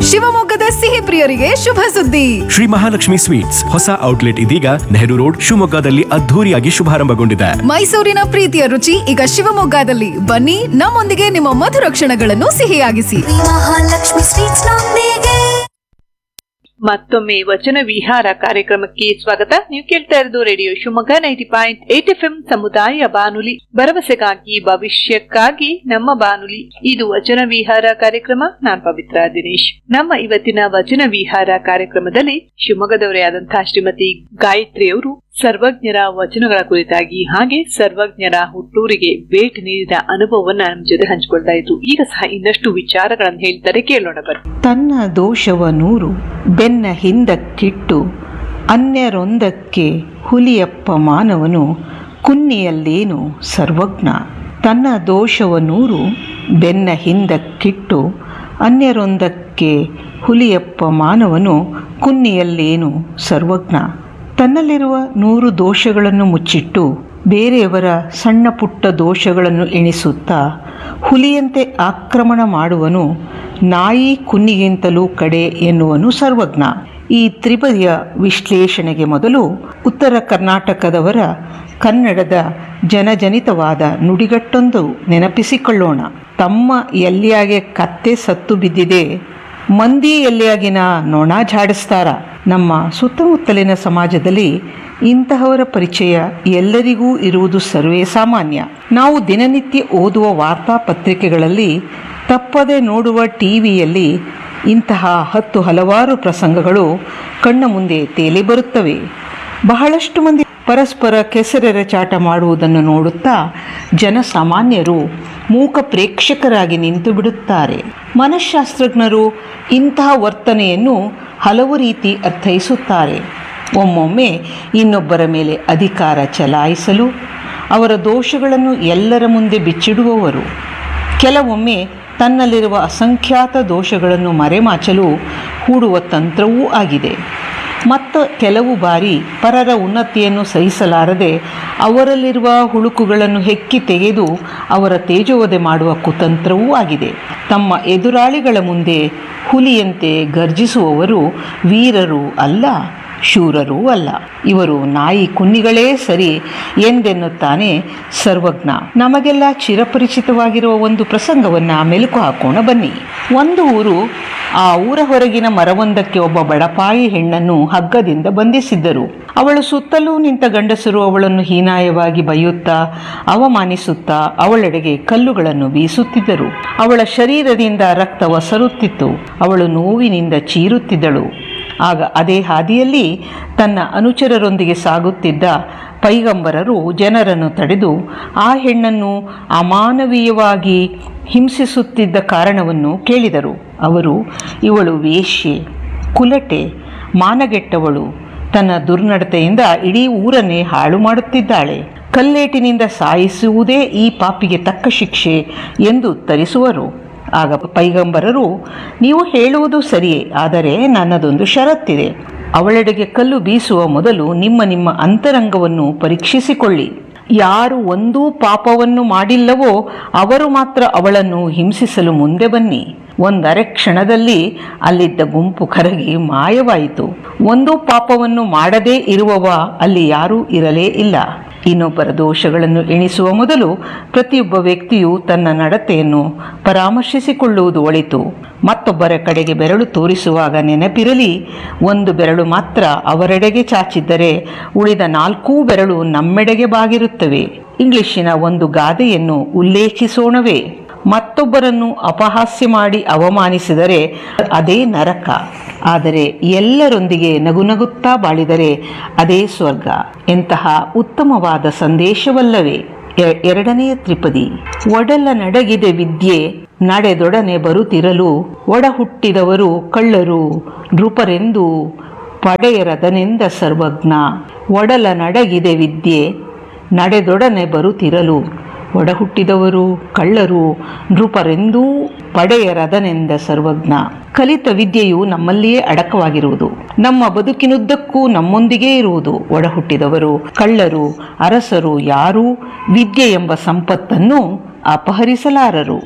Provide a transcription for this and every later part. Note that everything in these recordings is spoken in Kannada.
ಶಿವಮೊಗ್ಗದ ಸಿಹಿ ಪ್ರಿಯರಿಗೆ ಶುಭ ಸುದ್ದಿ ಶ್ರೀ ಮಹಾಲಕ್ಷ್ಮಿ ಸ್ವೀಟ್ಸ್ ಹೊಸ ಔಟ್ಲೆಟ್ ಇದೀಗ ನೆಹರು ರೋಡ್ ಶಿವಮೊಗ್ಗದಲ್ಲಿ ಅದ್ಧೂರಿಯಾಗಿ ಶುಭಾರಂಭಗೊಂಡಿದೆ ಮೈಸೂರಿನ ಪ್ರೀತಿಯ ರುಚಿ ಈಗ ಶಿವಮೊಗ್ಗದಲ್ಲಿ ಬನ್ನಿ ನಮ್ಮೊಂದಿಗೆ ನಿಮ್ಮ ಮಧುರ ಕ್ಷಣಗಳನ್ನು ಸಿಹಿಯಾಗಿಸಿ ಮಹಾಲಕ್ಷ್ಮಿ ಸ್ವೀಟ್ಸ್ ನೊಂದಿಗೆ ಮತ್ತೊಮ್ಮೆ ವಚನ ವಿಹಾರ ಕಾರ್ಯಕ್ರಮಕ್ಕೆ ಸ್ವಾಗತ ನೀವು ಕೇಳ್ತಾ ಇರೋದು radio Shivamogga ninety point eight F M ಸಮುದಾಯ ಬಾನುಲಿ ಭರವಸೆಗಾಗಿ ಭವಿಷ್ಯಕ್ಕಾಗಿ ನಮ್ಮ ಬಾನುಲಿ ಇದು ವಚನ ವಿಹಾರ ಕಾರ್ಯಕ್ರಮ ನಾನ್ ಪವಿತ್ರ ದಿನೇಶ್ ನಮ್ಮ ಇವತ್ತಿನ ವಚನ ವಿಹಾರ ಕಾರ್ಯಕ್ರಮದಲ್ಲಿ ಶಿವಮೊಗ್ಗದವರೇ ಆದಂತಹ ಶ್ರೀಮತಿ ಗಾಯತ್ರಿ ಅವರು ಸರ್ವಜ್ಞರ ವಚನಗಳ ಕುರಿತಾಗಿ ಹಾಗೆ ಸರ್ವಜ್ಞರ ಹುಟ್ಟೂರಿಗೆ ಭೇಟಿ ನೀಡಿದ ಅನುಭವವನ್ನ ನಮ್ಮ ಜೊತೆ ಹಂಚಿಕೊಳ್ತಾ ಇದ್ರು ಈಗ ಸಹ ಇನ್ನಷ್ಟು ವಿಚಾರಗಳನ್ನು ಹೇಳ್ತಾರೆ ಕೇಳೋಣ ಬರ್ ತನ್ನ ದೋಷವ ನೂರು ಬೆನ್ನ ಹಿಂದಕ್ಕಿಟ್ಟು ಅನ್ಯರೊಂದಕ್ಕೆ ಹುಲಿಯಪ್ಪ ಮಾನವನು ಕುನ್ನಿಯಲ್ಲೇನು ಸರ್ವಜ್ಞ ತನ್ನ ದೋಷವ ನೂರು ಬೆನ್ನ ಹಿಂದಕ್ಕಿಟ್ಟು ಅನ್ಯರೊಂದಕ್ಕೆ ಹುಲಿಯಪ್ಪ ಮಾನವನು ಕುನ್ನಿಯಲ್ಲೇನು ಸರ್ವಜ್ಞ ತನ್ನಲ್ಲಿರುವ ನೂರು ದೋಷಗಳನ್ನು ಮುಚ್ಚಿಟ್ಟು ಬೇರೆಯವರ ಸಣ್ಣ ಪುಟ್ಟ ದೋಷಗಳನ್ನು ಎಣಿಸುತ್ತಾ ಹುಲಿಯಂತೆ ಆಕ್ರಮಣ ಮಾಡುವನು ನಾಯಿ ಕುನ್ನಿಗಿಂತಲೂ ಕಡೆ ಎನ್ನುವನು ಸರ್ವಜ್ಞ ಈ ತ್ರಿಪದಿಯ ವಿಶ್ಲೇಷಣೆಗೆ ಮೊದಲು ಉತ್ತರ ಕರ್ನಾಟಕದವರ ಕನ್ನಡದ ಜನಜನಿತವಾದ ನುಡಿಗಟ್ಟೊಂದು ನೆನಪಿಸಿಕೊಳ್ಳೋಣ ತಮ್ಮ ಎಲ್ಲಿಯಾಗೆ ಕತ್ತೆ ಸತ್ತು ಬಿದ್ದಿದೆ ಮಂದಿ ಎಲ್ಲಿಯಾಗಿನ ನೊಣ ಝಾಡಿಸ್ತಾರ ನಮ್ಮ ಸುತ್ತಮುತ್ತಲಿನ ಸಮಾಜದಲ್ಲಿ ಇಂತಹವರ ಪರಿಚಯ ಎಲ್ಲರಿಗೂ ಇರುವುದು ಸರ್ವೇ ಸಾಮಾನ್ಯ ನಾವು ದಿನನಿತ್ಯ ಓದುವ ವಾರ್ತಾ ಪತ್ರಿಕೆಗಳಲ್ಲಿ ತಪ್ಪದೆ ನೋಡುವ ಟಿವಿಯಲ್ಲಿ ಇಂತಹ ಹತ್ತು ಹಲವಾರು ಪ್ರಸಂಗಗಳು ಕಣ್ಣ ಮುಂದೆ ತೇಲಿ ಬರುತ್ತವೆ ಬಹಳಷ್ಟು ಮಂದಿ ಪರಸ್ಪರ ಕೆಸರೆರಚಾಟ ಮಾಡುವುದನ್ನು ನೋಡುತ್ತಾ ಜನಸಾಮಾನ್ಯರು ಮೂಕ ಪ್ರೇಕ್ಷಕರಾಗಿ ನಿಂತು ಬಿಡುತ್ತಾರೆ ಮನಃಶಾಸ್ತ್ರಜ್ಞರು ಇಂತಹ ವರ್ತನೆಯನ್ನು ಹಲವು ರೀತಿ ಅರ್ಥೈಸುತ್ತಾರೆ ಒಮ್ಮೊಮ್ಮೆ ಇನ್ನೊಬ್ಬರ ಮೇಲೆ ಅಧಿಕಾರ ಚಲಾಯಿಸಲು ಅವರ ದೋಷಗಳನ್ನು ಎಲ್ಲರ ಮುಂದೆ ಬಿಚ್ಚಿಡುವವರು ಕೆಲವೊಮ್ಮೆ ತನ್ನಲ್ಲಿರುವ ಅಸಂಖ್ಯಾತ ದೋಷಗಳನ್ನು ಮರೆಮಾಚಲು ಹೂಡುವ ತಂತ್ರವೂ ಆಗಿದೆ ಮತ್ತು ಕೆಲವು ಬಾರಿ ಪರರ ಉನ್ನತಿಯನ್ನು ಸಹಿಸಲಾರದೆ ಅವರಲ್ಲಿರುವ ಹುಳುಕುಗಳನ್ನು ಹೆಕ್ಕಿ ತೆಗೆದು ಅವರ ತೇಜೋವಧೆ ಮಾಡುವ ಕುತಂತ್ರವೂ ಆಗಿದೆ ತಮ್ಮ ಎದುರಾಳಿಗಳ ಮುಂದೆ ಹುಲಿಯಂತೆ ಗರ್ಜಿಸುವವರು ವೀರರು ಅಲ್ಲ ಶೂರರೂ ಅಲ್ಲ ಇವರು ನಾಯಿ ಕುನ್ನಿಗಳೇ ಸರಿ ಎಂದೆನ್ನುತ್ತಾನೆ ಸರ್ವಜ್ಞ ನಮಗೆಲ್ಲ ಚಿರಪರಿಚಿತವಾಗಿರುವ ಒಂದು ಪ್ರಸಂಗವನ್ನು ಮೆಲುಕು ಹಾಕೋಣ ಬನ್ನಿ ಒಂದು ಊರು ಆ ಊರ ಹೊರಗಿನ ಮರವೊಂದಕ್ಕೆ ಒಬ್ಬ ಬಡಪಾಯಿ ಹೆಣ್ಣನ್ನು ಹಗ್ಗದಿಂದ ಬಂಧಿಸಿದ್ದರು ಅವಳು ಸುತ್ತಲೂ ನಿಂತ ಗಂಡಸರು ಅವಳನ್ನು ಹೀನಾಯವಾಗಿ ಬೈಯುತ್ತಾ ಅವಮಾನಿಸುತ್ತಾ ಅವಳೆಡೆಗೆ ಕಲ್ಲುಗಳನ್ನು ಬೀಸುತ್ತಿದ್ದರು ಅವಳ ಶರೀರದಿಂದ ರಕ್ತ ಒಸರುತ್ತಿತ್ತು ಅವಳು ನೋವಿನಿಂದ ಚೀರುತ್ತಿದ್ದಳು ಆಗ ಅದೇ ಹಾದಿಯಲ್ಲಿ ತನ್ನ ಅನುಚರರೊಂದಿಗೆ ಸಾಗುತ್ತಿದ್ದ ಪೈಗಂಬರರು ಜನರನ್ನು ತಡೆದು ಆ ಹೆಣ್ಣನ್ನು ಅಮಾನವೀಯವಾಗಿ ಹಿಂಸಿಸುತ್ತಿದ್ದ ಕಾರಣವನ್ನು ಕೇಳಿದರು ಅವರು ಇವಳು ವೇಶ್ಯೆ ಕುಲಟೆ ಮಾನಗೆಟ್ಟವಳು ತನ್ನ ದುರ್ನಡತೆಯಿಂದ ಇಡೀ ಊರನ್ನೇ ಹಾಳು ಮಾಡುತ್ತಿದ್ದಾಳೆ ಕಲ್ಲೇಟಿನಿಂದ ಸಾಯಿಸುವುದೇ ಈ ಪಾಪಿಗೆ ತಕ್ಕ ಶಿಕ್ಷೆ ಎಂದು ಉತ್ತರಿಸುವರು ಆಗ ಪೈಗಂಬರರು ನೀವು ಹೇಳುವುದು ಸರಿಯೇ ಆದರೆ ನನ್ನದೊಂದು ಷರತ್ತಿದೆ ಅವಳೆಡೆಗೆ ಕಲ್ಲು ಬೀಸುವ ಮೊದಲು ನಿಮ್ಮ ನಿಮ್ಮ ಅಂತರಂಗವನ್ನು ಪರೀಕ್ಷಿಸಿಕೊಳ್ಳಿ ಯಾರು ಒಂದೂ ಪಾಪವನ್ನು ಮಾಡಿಲ್ಲವೋ ಅವರು ಮಾತ್ರ ಅವಳನ್ನು ಹಿಂಸಿಸಲು ಮುಂದೆ ಬನ್ನಿ ಒಂದರೆ ಕ್ಷಣದಲ್ಲಿ ಅಲ್ಲಿದ್ದ ಗುಂಪು ಕರಗಿ ಮಾಯವಾಯಿತು ಒಂದು ಪಾಪವನ್ನು ಮಾಡದೇ ಇರುವವ ಅಲ್ಲಿ ಯಾರೂ ಇರಲೇ ಇಲ್ಲ ಇನ್ನೊಬ್ಬರ ದೋಷಗಳನ್ನು ಎಣಿಸುವ ಮೊದಲು ಪ್ರತಿಯೊಬ್ಬ ವ್ಯಕ್ತಿಯು ತನ್ನ ನಡತೆಯನ್ನು ಪರಾಮರ್ಶಿಸಿಕೊಳ್ಳುವುದು ಒಳಿತು ಮತ್ತೊಬ್ಬರ ಕಡೆಗೆ ಬೆರಳು ತೋರಿಸುವಾಗ ನೆನಪಿರಲಿ ಒಂದು ಬೆರಳು ಮಾತ್ರ ಅವರೆಡೆಗೆ ಚಾಚಿದ್ದರೆ ಉಳಿದ ನಾಲ್ಕೂ ಬೆರಳು ನಮ್ಮೆಡೆಗೆ ಬಾಗಿರುತ್ತವೆ ಇಂಗ್ಲಿಶಿನ ಒಂದು ಗಾದೆಯನ್ನು ಉಲ್ಲೇಖಿಸೋಣವೇ ಮತ್ತೊಬ್ಬರನ್ನು ಅಪಹಾಸ್ಯ ಮಾಡಿ ಅವಮಾನಿಸಿದರೆ ಅದೇ ನರಕ ಆದರೆ ಎಲ್ಲರೊಂದಿಗೆ ನಗುನಗುತ್ತಾ ಬಾಳಿದರೆ ಅದೇ ಸ್ವರ್ಗ ಎಂತಹ ಉತ್ತಮವಾದ ಸಂದೇಶವಲ್ಲವೇ ಎ- ಎರಡನೆಯ ತ್ರಿಪದಿ ಒಡಲ ನಡಗಿದೆ ವಿದ್ಯೆ ನಡೆದೊಡನೆ ಬರುತ್ತಿರಲು ಒಡ ಹುಟ್ಟಿದವರು ಕಳ್ಳರು ನೃಪರೆಂದು ಪಡೆಯರದನೆಂದ ಸರ್ವಜ್ಞ ಒಡಲ ನಡಗಿದೆ ವಿದ್ಯೆ ನಡೆದೊಡನೆ ಬರುತ್ತಿರಲು ಒಡಹುಟ್ಟಿದವರು ಕಳ್ಳರು ನೃಪರೆಂದೂ ಪಡೆಯರದನೆಂದ ಸರ್ವಜ್ಞ ಕಲಿತ ವಿದ್ಯೆಯು ನಮ್ಮಲ್ಲಿಯೇ ಅಡಕವಾಗಿರುವುದು ನಮ್ಮ ಬದುಕಿನುದ್ದಕ್ಕೂ ನಮ್ಮೊಂದಿಗೇ ಇರುವುದು ಒಡಹುಟ್ಟಿದವರು ಕಳ್ಳರು ಅರಸರು ಯಾರೂ ವಿದ್ಯೆ ಎಂಬ ಸಂಪತ್ತನ್ನು ಅಪಹರಿಸಲಾರರು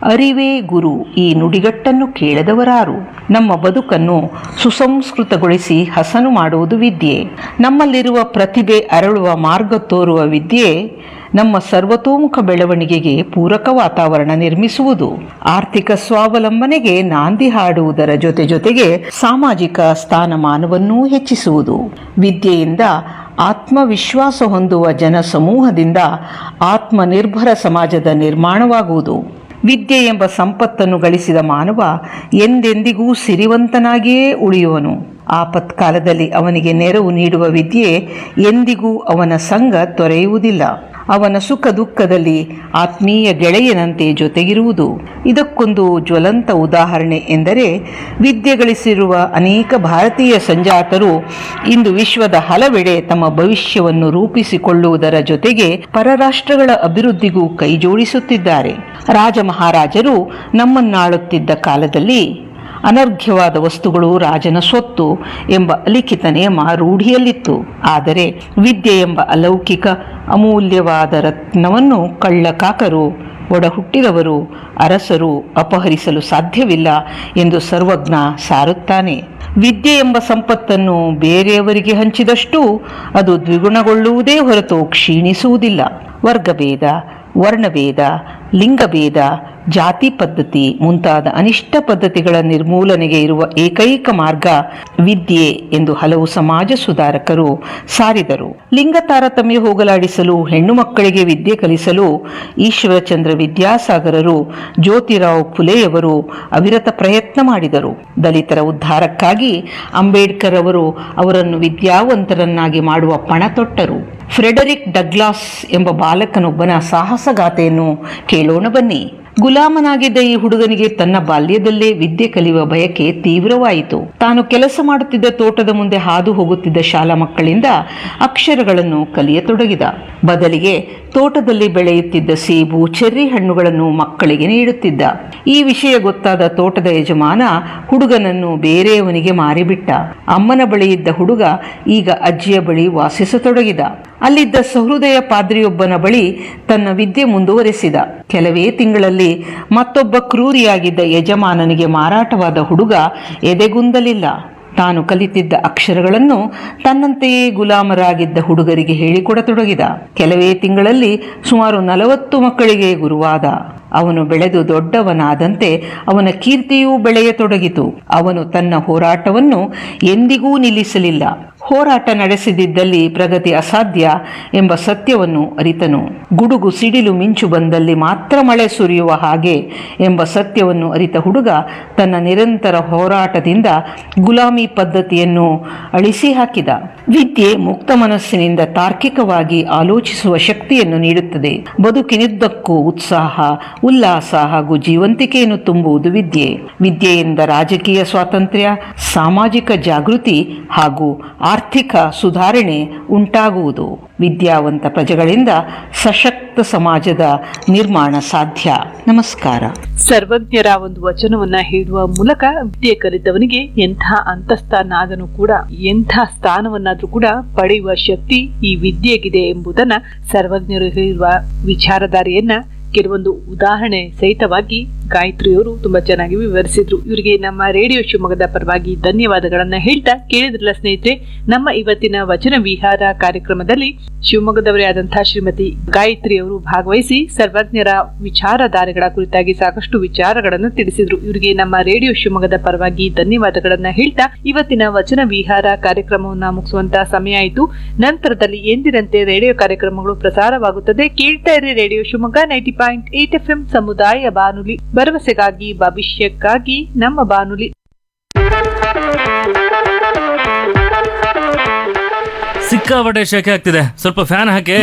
ಅರಿವೇ ಗುರು ಈ ನುಡಿಗಟ್ಟನ್ನು ಕೇಳದವರಾರು ನಮ್ಮ ಬದುಕನ್ನು ಸುಸಂಸ್ಕೃತಗೊಳಿಸಿ ಹಸನು ಮಾಡುವುದು ವಿದ್ಯೆ ನಮ್ಮಲ್ಲಿರುವ ಪ್ರತಿಭೆ ಅರಳುವ ಮಾರ್ಗ ತೋರುವ ವಿದ್ಯೆ ನಮ್ಮ ಸರ್ವತೋಮುಖ ಬೆಳವಣಿಗೆಗೆ ಪೂರಕ ವಾತಾವರಣ ನಿರ್ಮಿಸುವುದು ಆರ್ಥಿಕ ಸ್ವಾವಲಂಬನೆಗೆ ನಾಂದಿ ಹಾಡುವುದರ ಜೊತೆ ಜೊತೆಗೆ ಸಾಮಾಜಿಕ ಸ್ಥಾನಮಾನವನ್ನೂ ಹೆಚ್ಚಿಸುವುದು ವಿದ್ಯೆಯಿಂದ ಆತ್ಮವಿಶ್ವಾಸ ಹೊಂದುವ ಜನ ಸಮೂಹದಿಂದ ಆತ್ಮನಿರ್ಭರ ಸಮಾಜದ ನಿರ್ಮಾಣವಾಗುವುದು ವಿದ್ಯೆ ಎಂಬ ಸಂಪತ್ತನ್ನು ಗಳಿಸಿದ ಮಾನವ ಎಂದೆಂದಿಗೂ ಸಿರಿವಂತನಾಗಿಯೇ ಉಳಿಯುವನು ಆಪತ್ಕಾಲದಲ್ಲಿ ಅವನಿಗೆ ನೆರವು ನೀಡುವ ವಿದ್ಯೆ ಎಂದಿಗೂ ಅವನ ಸಂಘ ತೊರೆಯುವುದಿಲ್ಲ ಅವನ ಸುಖ ದುಃಖದಲ್ಲಿ ಆತ್ಮೀಯ ಗೆಳೆಯನಂತೆ ಜೊತೆಗಿರುವುದು ಇದಕ್ಕೊಂದು ಜ್ವಲಂತ ಉದಾಹರಣೆ ಎಂದರೆ ವಿದ್ಯೆ ಗಳಿಸಿರುವ ಅನೇಕ ಭಾರತೀಯ ಸಂಜಾತರು ಇಂದು ವಿಶ್ವದ ಹಲವೆಡೆ ತಮ್ಮ ಭವಿಷ್ಯವನ್ನು ರೂಪಿಸಿಕೊಳ್ಳುವುದರ ಜೊತೆಗೆ ಪರರಾಷ್ಟ್ರಗಳ ಅಭಿವೃದ್ಧಿಗೂ ಕೈಜೋಡಿಸುತ್ತಿದ್ದಾರೆ ರಾಜ ಮಹಾರಾಜರು ನಮ್ಮನ್ನಾಳುತ್ತಿದ್ದ ಕಾಲದಲ್ಲಿ ಅನರ್ಘ್ಯವಾದ ವಸ್ತುಗಳು ರಾಜನ ಸ್ವತ್ತು ಎಂಬ ಅಲಿಖಿತ ನಿಯಮ ರೂಢಿಯಲ್ಲಿತ್ತು ಆದರೆ ವಿದ್ಯೆ ಎಂಬ ಅಲೌಕಿಕ ಅಮೂಲ್ಯವಾದ ರತ್ನವನ್ನು ಕಳ್ಳಕಾಕರು ಒಡ ಹುಟ್ಟಿದವರು ಅರಸರು ಅಪಹರಿಸಲು ಸಾಧ್ಯವಿಲ್ಲ ಎಂದು ಸರ್ವಜ್ಞ ಸಾರುತ್ತಾನೆ ವಿದ್ಯೆ ಎಂಬ ಸಂಪತ್ತನ್ನು ಬೇರೆಯವರಿಗೆ ಹಂಚಿದಷ್ಟು ಅದು ದ್ವಿಗುಣಗೊಳ್ಳುವುದೇ ಹೊರತು ಕ್ಷೀಣಿಸುವುದಿಲ್ಲ ವರ್ಗಭೇದ ವರ್ಣಭೇದ ಲಿಂಗಭೇದ ಜಾತಿ ಪದ್ಧತಿ ಮುಂತಾದ ಅನಿಷ್ಟ ಪದ್ಧತಿಗಳ ನಿರ್ಮೂಲನೆಗೆ ಇರುವ ಏಕೈಕ ಮಾರ್ಗ ವಿದ್ಯೆ ಎಂದು ಹಲವು ಸಮಾಜ ಸುಧಾರಕರು ಸಾರಿದರು ಲಿಂಗ ತಾರತಮ್ಯ ಹೋಗಲಾಡಿಸಲು ಹೆಣ್ಣು ಮಕ್ಕಳಿಗೆ ವಿದ್ಯೆ ಕಲಿಸಲು ಈಶ್ವರಚಂದ್ರ ವಿದ್ಯಾಸಾಗರರು ಜ್ಯೋತಿರಾವ್ ಫುಲೆಯವರು ಅವಿರತ ಪ್ರಯತ್ನ ಮಾಡಿದರು ದಲಿತರ ಉದ್ಧಾರಕ್ಕಾಗಿ ಅಂಬೇಡ್ಕರ್ ಅವರು ಅವರನ್ನು ವಿದ್ಯಾವಂತರನ್ನಾಗಿ ಮಾಡುವ ಪಣ ತೊಟ್ಟರು ಫ್ರೆಡರಿಕ್ ಡಗ್ಲಾಸ್ ಎಂಬ ಬಾಲಕನೊಬ್ಬನ ಸಾಹಸಗಾಥೆಯನ್ನು ಕೇಳೋಣ ಬನ್ನಿ ಗುಲಾಮನಾಗಿದ್ದ ಈ ಹುಡುಗನಿಗೆ ತನ್ನ ಬಾಲ್ಯದಲ್ಲೇ ವಿದ್ಯೆ ಕಲಿಯುವ ಬಯಕೆ ತೀವ್ರವಾಯಿತು ತಾನು ಕೆಲಸ ಮಾಡುತ್ತಿದ್ದ ತೋಟದ ಮುಂದೆ ಹಾದು ಹೋಗುತ್ತಿದ್ದ ಶಾಲಾ ಮಕ್ಕಳಿಂದ ಅಕ್ಷರಗಳನ್ನು ಕಲಿಯತೊಡಗಿದ ಬದಲಿಗೆ ತೋಟದಲ್ಲಿ ಬೆಳೆಯುತ್ತಿದ್ದ ಸೇಬು ಚೆರ್ರಿ ಹಣ್ಣುಗಳನ್ನು ಮಕ್ಕಳಿಗೆ ನೀಡುತ್ತಿದ್ದ ಈ ವಿಷಯ ಗೊತ್ತಾದ ತೋಟದ ಯಜಮಾನ ಹುಡುಗನನ್ನು ಬೇರೆಯವನಿಗೆ ಮಾರಿಬಿಟ್ಟ ಅಮ್ಮನ ಬಳಿ ಇದ್ದ ಹುಡುಗ ಈಗ ಅಜ್ಜಿಯ ಬಳಿ ವಾಸಿಸತೊಡಗಿದ ಅಲ್ಲಿದ್ದ ಸಹೃದಯ ಪಾದ್ರಿಯೊಬ್ಬನ ಬಳಿ ತನ್ನ ವಿದ್ಯೆ ಮುಂದುವರೆಸಿದ ಕೆಲವೇ ತಿಂಗಳಲ್ಲಿ ಮತ್ತೊಬ್ಬ ಕ್ರೂರಿಯಾಗಿದ್ದ ಯಜಮಾನನಿಗೆ ಮಾರಾಟವಾದ ಹುಡುಗ ಎದೆಗುಂದಲಿಲ್ಲ ತಾನು ಕಲಿತಿದ್ದ ಅಕ್ಷರಗಳನ್ನು ತನ್ನಂತೆಯೇ ಗುಲಾಮರಾಗಿದ್ದ ಹುಡುಗರಿಗೆ ಹೇಳಿಕೊಡತೊಡಗಿದ ಕೆಲವೇ ತಿಂಗಳಲ್ಲಿ ಸುಮಾರು ನಲವತ್ತು ಮಕ್ಕಳಿಗೆ ಗುರುವಾದ ಅವನು ಬೆಳೆದು ದೊಡ್ಡವನಾದಂತೆ ಅವನ ಕೀರ್ತಿಯೂ ಬೆಳೆಯತೊಡಗಿತು ಅವನು ತನ್ನ ಹೋರಾಟವನ್ನು ಎಂದಿಗೂ ನಿಲ್ಲಿಸಲಿಲ್ಲ ಹೋರಾಟ ನಡೆಸದಿದ್ದಲ್ಲಿ ಪ್ರಗತಿ ಅಸಾಧ್ಯ ಎಂಬ ಸತ್ಯವನ್ನು ಅರಿತನು ಗುಡುಗು ಸಿಡಿಲು ಮಿಂಚು ಬಂದಲ್ಲಿ ಮಾತ್ರ ಮಳೆ ಸುರಿಯುವ ಹಾಗೆ ಎಂಬ ಸತ್ಯವನ್ನು ಅರಿತ ಹುಡುಗ ತನ್ನ ನಿರಂತರ ಹೋರಾಟದಿಂದ ಗುಲಾಮಿ ಪದ್ಧತಿಯನ್ನು ಅಳಿಸಿ ಹಾಕಿದ ವಿದ್ಯೆ ಮುಕ್ತ ಮನಸ್ಸಿನಿಂದ ತಾರ್ಕಿಕವಾಗಿ ಆಲೋಚಿಸುವ ಶಕ್ತಿಯನ್ನು ನೀಡುತ್ತದೆ ಬದುಕಿನಿದ್ದಕ್ಕೂ ಉತ್ಸಾಹ ಉಲ್ಲಾಸ ಹಾಗೂ ಜೀವಂತಿಕೆಯನ್ನು ತುಂಬುವುದು ವಿದ್ಯೆ ವಿದ್ಯೆಯಿಂದ ರಾಜಕೀಯ ಸ್ವಾತಂತ್ರ್ಯ ಸಾಮಾಜಿಕ ಜಾಗೃತಿ ಹಾಗೂ ಆರ್ಥಿಕ ಸುಧಾರಣೆ ಉಂಟಾಗುವುದು ವಿದ್ಯಾವಂತ ಪ್ರಜೆಗಳಿಂದ ಸಶಕ್ತ ಸಮಾಜದ ನಿರ್ಮಾಣ ಸಾಧ್ಯ ನಮಸ್ಕಾರ ಸರ್ವಜ್ಞರ ಒಂದು ವಚನವನ್ನ ಹೇಳುವ ಮೂಲಕ ವಿದ್ಯೆ ಕಲಿತವನಿಗೆ ಎಂಥ ಅಂತಸ್ಥನಾದನು ಕೂಡ ಎಂಥ ಸ್ಥಾನವನ್ನಾದ್ರೂ ಕೂಡ ಪಡೆಯುವ ಶಕ್ತಿ ಈ ವಿದ್ಯೆಗಿದೆ ಎಂಬುದನ್ನ ಸರ್ವಜ್ಞರು ಹೇಳಿರುವ ವಿಚಾರಧಾರೆಯನ್ನ ಕೆಲವೊಂದು ಉದಾಹರಣೆ ಸಹಿತವಾಗಿ ಗಾಯತ್ರಿಯವರು ತುಂಬಾ ಚೆನ್ನಾಗಿ ವಿವರಿಸಿದ್ರು ಇವರಿಗೆ ನಮ್ಮ ರೇಡಿಯೋ ಶಿವಮೊಗ್ಗದ ಪರವಾಗಿ ಧನ್ಯವಾದಗಳನ್ನ ಹೇಳ್ತಾ ಕೇಳಿದ್ರಲ್ಲ ಸ್ನೇಹಿತರೆ ನಮ್ಮ ಇವತ್ತಿನ ವಚನ ವಿಹಾರ ಕಾರ್ಯಕ್ರಮದಲ್ಲಿ ಶಿವಮೊಗ್ಗದವರೇ ಆದಂತಹ ಶ್ರೀಮತಿ ಗಾಯತ್ರಿ ಅವರು ಭಾಗವಹಿಸಿ ಸರ್ವಜ್ಞರ ವಿಚಾರಧಾರೆಗಳ ಕುರಿತಾಗಿ ಸಾಕಷ್ಟು ವಿಚಾರಗಳನ್ನು ತಿಳಿಸಿದ್ರು ಇವರಿಗೆ ನಮ್ಮ ರೇಡಿಯೋ ಶಿವಮೊಗ್ಗದ ಪರವಾಗಿ ಧನ್ಯವಾದಗಳನ್ನ ಹೇಳ್ತಾ ಇವತ್ತಿನ ವಚನ ವಿಹಾರ ಕಾರ್ಯಕ್ರಮವನ್ನ ಮುಗಿಸುವಂತ ಸಮಯ ಆಯಿತು ನಂತರದಲ್ಲಿ ಎಂದಿನಂತೆ ರೇಡಿಯೋ ಕಾರ್ಯಕ್ರಮಗಳು ಪ್ರಸಾರವಾಗುತ್ತದೆ ಕೇಳ್ತಾ ಇರಿ radio Shivamogga ninety point eight F M ಸಮುದಾಯ ಬಾನುಲಿ ಭರವಸೆಗಾಗಿ ಭವಿಷ್ಯಕ್ಕಾಗಿ ನಮ್ಮ ಬಾನುಲಿ ಸಿಕ್ಕಾಪಟ್ಟೆ ಶೆಕೆ ಆಗ್ತಿದೆ ಸ್ವಲ್ಪ ಫ್ಯಾನ್ ಹಾಕಿ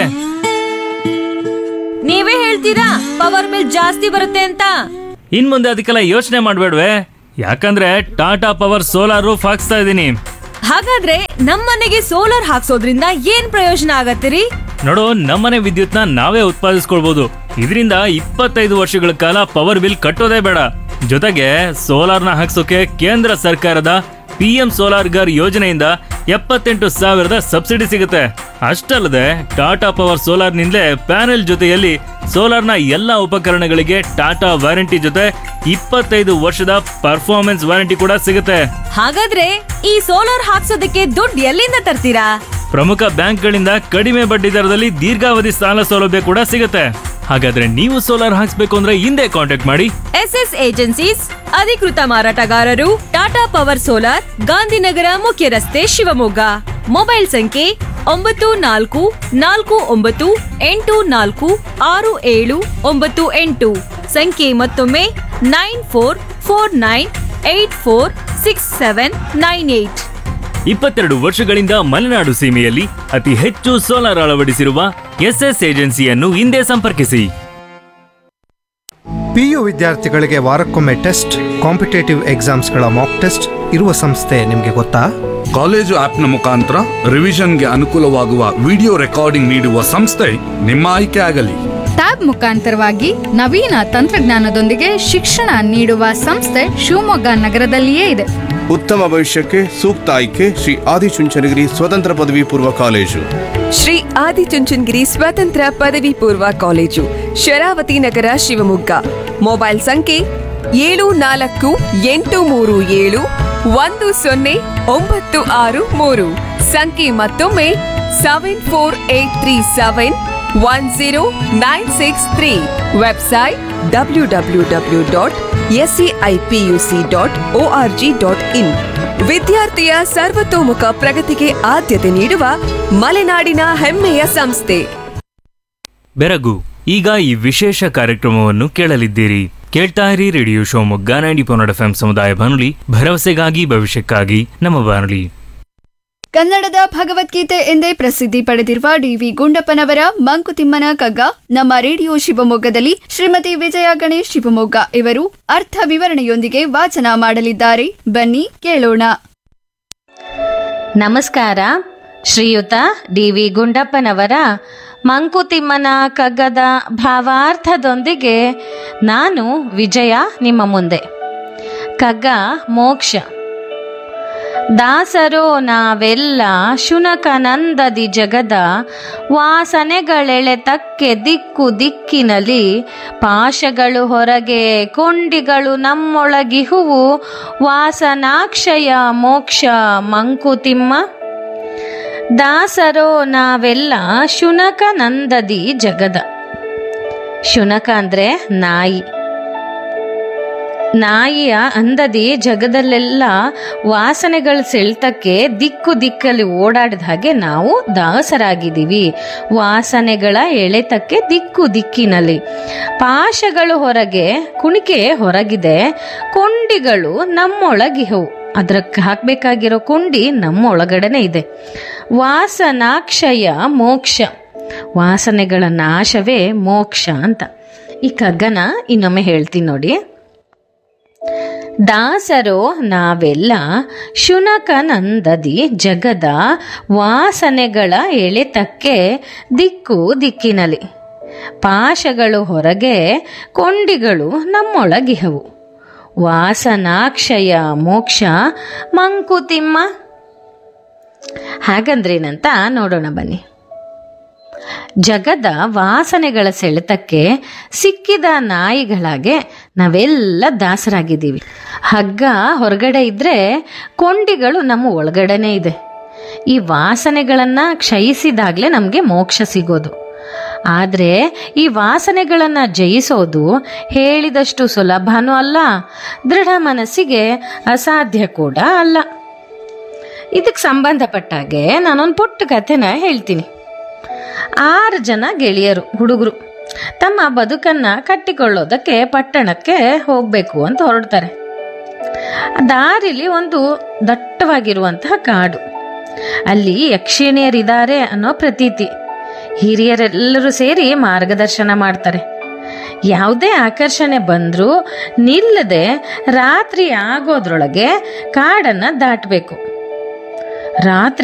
ನೀವೇ ಹೇಳ್ತೀರಾ ಪವರ್ ಬಿಲ್ ಜಾಸ್ತಿ ಬರುತ್ತೆ ಅಂತ ಇನ್ ಮುಂದೆ ಅದಕ್ಕೆಲ್ಲ ಯೋಚನೆ ಮಾಡ್ಬೇಡ್ವೆ ಯಾಕಂದ್ರೆ ಟಾಟಾ ಪವರ್ ಸೋಲಾರ್ ರೂಫ್ ಹಾಕ್ಸ್ತಾ ಇದ್ದೀನಿ ಹಾಗಾದ್ರೆ ನಮ್ಮನೆಗೆ ಸೋಲಾರ್ ಹಾಕ್ಸೋದ್ರಿಂದ ಏನ್ ಪ್ರಯೋಜನ ಆಗತ್ತಿರಿ ನೋಡು ನಮ್ಮನೆ ವಿದ್ಯುತ್ನ ನಾವೇ ಉತ್ಪಾದಿಸ್ಕೊಳ್ಬಹುದು ಇದರಿಂದ ಇಪ್ಪತ್ತೈದು ವರ್ಷಗಳ ಕಾಲ ಪವರ್ ಬಿಲ್ ಕಟ್ಟೋದೇ ಬೇಡ ಜೊತೆಗೆ ಸೋಲಾರ್ನ ಹಾಕ್ಸೋಕೆ ಕೇಂದ್ರ ಸರ್ಕಾರದ ಪಿ ಎಂ ಸೋಲಾರ್ ಗರ್ ಯೋಜನೆಯಿಂದ ಎಪ್ಪತ್ತೆಂಟು ಸಾವಿರದ ಸಬ್ಸಿಡಿ ಸಿಗುತ್ತೆ ಅಷ್ಟಲ್ಲದೆ ಟಾಟಾ ಪವರ್ ಸೋಲಾರ್ನಿಂದಲೇ ಪ್ಯಾನೆಲ್ ಜೊತೆಯಲ್ಲಿ ಸೋಲಾರ್ನ ಎಲ್ಲ ಉಪಕರಣಗಳಿಗೆ ಟಾಟಾ ವಾರಂಟಿ ಜೊತೆ ಇಪ್ಪತ್ತೈದು ವರ್ಷದ ಪರ್ಫಾರ್ಮೆನ್ಸ್ ವಾರಂಟಿ ಕೂಡ ಸಿಗುತ್ತೆ ಹಾಗಾದ್ರೆ ಈ ಸೋಲಾರ್ ಹಾಕ್ಸೋದಕ್ಕೆ ದುಡ್ಡು ಎಲ್ಲಿಂದ ತರ್ತೀರಾ ಪ್ರಮುಖ ಬ್ಯಾಂಕ್ಗಳಿಂದ ಕಡಿಮೆ ಬಡ್ಡಿ ದರದಲ್ಲಿ ದೀರ್ಘಾವಧಿ ಸಾಲ ಸೌಲಭ್ಯ ಕೂಡ ಸಿಗುತ್ತೆ ಹಾಗಾದ್ರೆ ನೀವು ಸೋಲಾರ್ ಹಾಕ್ಸ್ಬೇಕು ಅಂದ್ರೆ ಹಿಂದೆ ಕಾಂಟ್ಯಾಕ್ಟ್ ಮಾಡಿ ಎಸ್ ಎಸ್ ಏಜೆನ್ಸೀಸ್ ಅಧಿಕೃತ ಮಾರಾಟಗಾರರು ಟಾಟಾ ಪವರ್ ಸೋಲಾರ್ ಗಾಂಧಿನಗರ ಮುಖ್ಯ ರಸ್ತೆ ಶಿವಮೊಗ್ಗ ಮೊಬೈಲ್ ಸಂಖ್ಯೆ ಒಂಬತ್ತು ನಾಲ್ಕು ನಾಲ್ಕು ಒಂಬತ್ತು ಎಂಟು ನಾಲ್ಕು ಆರು ಏಳು ಒಂಬತ್ತು ಎಂಟು ಸಂಖ್ಯೆ ಮತ್ತೊಮ್ಮೆ nine four four nine eight four six seven nine eight ಇಪ್ಪತ್ತೆರಡು ವರ್ಷಗಳಿಂದ ಮಲೆನಾಡು ಸೀಮೆಯಲ್ಲಿ ಅತಿ ಹೆಚ್ಚು ಸೋಲಾರ್ ಅಳವಡಿಸಿರುವ ಎಸ್ಎಸ್ ಏಜೆನ್ಸಿಯನ್ನು ಹಿಂದೆ ಸಂಪರ್ಕಿಸಿ ಪಿಯು ವಿದ್ಯಾರ್ಥಿಗಳಿಗೆ ವಾರಕ್ಕೊಮ್ಮೆ ಟೆಸ್ಟ್ ಕಾಂಪಿಟೇಟಿವ್ ಎಕ್ಸಾಮ್ಸ್ಗಳ ಮಾಕ್ ಟೆಸ್ಟ್ ಇರುವ ಸಂಸ್ಥೆ ನಿಮಗೆ ಗೊತ್ತಾ ಕಾಲೇಜು ಆಪ್ನ ಮುಖಾಂತರ ರಿವಿಷನ್ಗೆ ಅನುಕೂಲವಾಗುವ ವಿಡಿಯೋ ರೆಕಾರ್ಡಿಂಗ್ ನೀಡುವ ಸಂಸ್ಥೆ ನಿಮ್ಮ ಆಯ್ಕೆ ಆಗಲಿ ಟ್ಯಾಬ್ ಮುಖಾಂತರವಾಗಿ ನವೀನ ತಂತ್ರಜ್ಞಾನದೊಂದಿಗೆ ಶಿಕ್ಷಣ ನೀಡುವ ಸಂಸ್ಥೆ ಶಿವಮೊಗ್ಗ ನಗರದಲ್ಲಿಯೇ ಇದೆ ಉತ್ತಮ ಭವಿಷ್ಯಕ್ಕೆ ಸೂಕ್ತ ಆಯ್ಕೆ ಶ್ರೀ ಆದಿಚುಂಚನಗಿರಿ ಸ್ವತಂತ್ರ ಪದವಿ ಪೂರ್ವ ಕಾಲೇಜು ಶ್ರೀ ಆದಿಚುಂಚನಗಿರಿ ಸ್ವತಂತ್ರ ಪದವಿ ಪೂರ್ವ ಕಾಲೇಜು ಶರಾವತಿ ನಗರ ಶಿವಮೊಗ್ಗ ಮೊಬೈಲ್ ಸಂಖ್ಯೆ ಏಳು ನಾಲ್ಕು ಎಂಟು ಮೂರು ಏಳು ಒಂದು ಸೊನ್ನೆ ಒಂಬತ್ತು ಆರು ಮೂರು ಸಂಖ್ಯೆ ಮತ್ತೊಮ್ಮೆ seven four eight three seven one zero nine six three website W W W dot SCIPUC dot O R G dot in ವಿದ್ಯಾರ್ಥಿಯ ಸರ್ವತೋಮುಖ ಪ್ರಗತಿಗೆ ಆದ್ಯತೆ ನೀಡುವ ಮಲೆನಾಡಿನ ಹೆಮ್ಮೆಯ ಸಂಸ್ಥೆ ಬೆರಗು ಈಗ ಈ ವಿಶೇಷ ಕಾರ್ಯಕ್ರಮವನ್ನು ಕೇಳಲಿದ್ದೀರಿ ಕೇಳ್ತಾ ಇರಿ ರೇಡಿಯೋ ಶಿವಮೊಗ್ಗ ನೈಂಟಿ ಪೊನ್ನಡ ಎಫ್ ಸಮುದಾಯ ಬಾನುಲಿ ಭರವಸೆಗಾಗಿ ಭವಿಷ್ಯಕ್ಕಾಗಿ ನಮ್ಮ ಬಾನುಲಿ ಕನ್ನಡದ ಭಗವದ್ಗೀತೆ ಎಂದೇ ಪ್ರಸಿದ್ಧಿ ಪಡೆದಿರುವ ಡಿವಿ ಗುಂಡಪ್ಪನವರ ಮಂಕುತಿಮ್ಮನ ಕಗ್ಗ ನಮ್ಮ ರೇಡಿಯೋ ಶಿವಮೊಗ್ಗದಲ್ಲಿ ಶ್ರೀಮತಿ ವಿಜಯ ಗಣೇಶ್ ಶಿವಮೊಗ್ಗ ಇವರು ಅರ್ಥ ವಿವರಣೆಯೊಂದಿಗೆ ವಾಚನ ಮಾಡಲಿದ್ದಾರೆ ಬನ್ನಿ ಕೇಳೋಣ ನಮಸ್ಕಾರ ಶ್ರೀಯುತ ಡಿ ವಿ ಗುಂಡಪ್ಪನವರ ಮಂಕುತಿಮ್ಮನ ಕಗ್ಗದ ಭಾವಾರ್ಥದೊಂದಿಗೆ ನಾನು ವಿಜಯ ನಿಮ್ಮ ಮುಂದೆ ಕಗ್ಗ ಮೋಕ್ಷ ದಾಸರೋ ನಾವೆಲ್ಲ ಶುನಕನಂದದಿ ಜಗದ ವಾಸನೆಗಳೆಳೆತಕ್ಕೆ ದಿಕ್ಕು ದಿಕ್ಕಿನಲ್ಲಿ ಪಾಶಗಳು ಹೊರಗೆ ಕೊಂಡಿಗಳು ನಮ್ಮೊಳಗಿಹುವು ವಾಸನಾಕ್ಷಯ ಮೋಕ್ಷ ಮಂಕುತಿಮ್ಮ ದಾಸರೋ ನಾವೆಲ್ಲ ಶುನಕನಂದದಿ ಜಗದ ಶುನಕ ಅಂದ್ರೆ ನಾಯಿ ನಾಯಿಯ ಅಂದದಿ ಜಗದಲ್ಲೆಲ್ಲ ವಾಸನೆಗಳ ಸೆಳ್ತಕ್ಕೆ ದಿಕ್ಕು ದಿಕ್ಕಲ್ಲಿ ಓಡಾಡಿದ ಹಾಗೆ ನಾವು ದಾಸರಾಗಿದ್ದೀವಿ ವಾಸನೆಗಳ ಎಳೆತಕ್ಕೆ ದಿಕ್ಕು ದಿಕ್ಕಿನಲ್ಲಿ ಪಾಶಗಳು ಹೊರಗೆ ಕುಣಿಕೆ ಹೊರಗಿದೆ ಕೊಂಡಿಗಳು ನಮ್ಮೊಳಗಿಹವು ಅದಕ್ಕೆ ಹಾಕಬೇಕಾಗಿರೋ ಕೊಂಡಿ ನಮ್ಮ ಒಳಗಡೆನೆ ಇದೆ ವಾಸನಾಕ್ಷಯ ಮೋಕ್ಷ ವಾಸನೆಗಳ ನಾಶವೇ ಮೋಕ್ಷ ಅಂತ ಈ ಕಗ್ಗನ ಇನ್ನೊಮ್ಮೆ ಹೇಳ್ತೀನಿ ನೋಡಿ ದಾಸರೋ ನಾವೆಲ್ಲ ಶುನಕನಂದದಿ ಜಗದ ವಾಸನೆಗಳ ಎಳೆತಕ್ಕೆ ದಿಕ್ಕು ದಿಕ್ಕಿನಲಿ ಪಾಶಗಳು ಹೊರಗೆ ಕೊಂಡಿಗಳು ನಮ್ಮೊಳಗಿಹವು ವಾಸನಾಕ್ಷಯ ಮೋಕ್ಷ ಮಂಕುತಿಮ್ಮ ಹಾಗಂದ್ರೇನಂತ ನೋಡೋಣ ಬನ್ನಿ ಜಗದ ವಾಸನೆಗಳ ಸೆಳೆತಕ್ಕೆ ಸಿಕ್ಕಿದ ನಾಯಿಗಳಾಗೆ ನಾವೆಲ್ಲ ದಾಸರಾಗಿದ್ದೀವಿ ಹಗ್ಗ ಹೊರಗಡೆ ಇದ್ರೆ ಕೊಂಡಿಗಳು ನಮ್ಮ ಒಳಗಡೆನೆ ಇದೆ ಈ ವಾಸನೆಗಳನ್ನು ಕ್ಷಯಿಸಿದಾಗಲೇ ನಮಗೆ ಮೋಕ್ಷ ಸಿಗೋದು ಆದರೆ ಈ ವಾಸನೆಗಳನ್ನು ಜಯಿಸೋದು ಹೇಳಿದಷ್ಟು ಸುಲಭನೂ ಅಲ್ಲ ದೃಢ ಮನಸ್ಸಿಗೆ ಅಸಾಧ್ಯ ಕೂಡ ಅಲ್ಲ ಇದಕ್ಕೆ ಸಂಬಂಧಪಟ್ಟಾಗೆ ನಾನೊಂದು ಪುಟ್ಟ ಕಥೆನ ಹೇಳ್ತೀನಿ ಆರು ಜನ ಗೆಳೆಯರು ಹುಡುಗರು ತಮ್ಮ ಬದುಕನ್ನ ಕಟ್ಟಿಕೊಳ್ಳೋದಕ್ಕೆ ಪಟ್ಟಣಕ್ಕೆ ಹೋಗಬೇಕು ಅಂತ ಹೊರಡ್ತಾರೆ ದಾರಿಲಿ ಒಂದು ದಟ್ಟವಾಗಿರುವಂತಹ ಕಾಡು ಅಲ್ಲಿ ಯಕ್ಷಿಣಿಯರಿದ್ದಾರೆ ಅನ್ನೋ ಪ್ರತೀತಿ ಹಿರಿಯರೆಲ್ಲರೂ ಸೇರಿ ಮಾರ್ಗದರ್ಶನ ಮಾಡ್ತಾರೆ ಯಾವುದೇ ಆಕರ್ಷಣೆ ಬಂದರೂ ನಿಲ್ಲದೆ ರಾತ್ರಿ ಆಗೋದ್ರೊಳಗೆ ಕಾಡನ್ನು ದಾಟಬೇಕು ರಾತ್ರಿ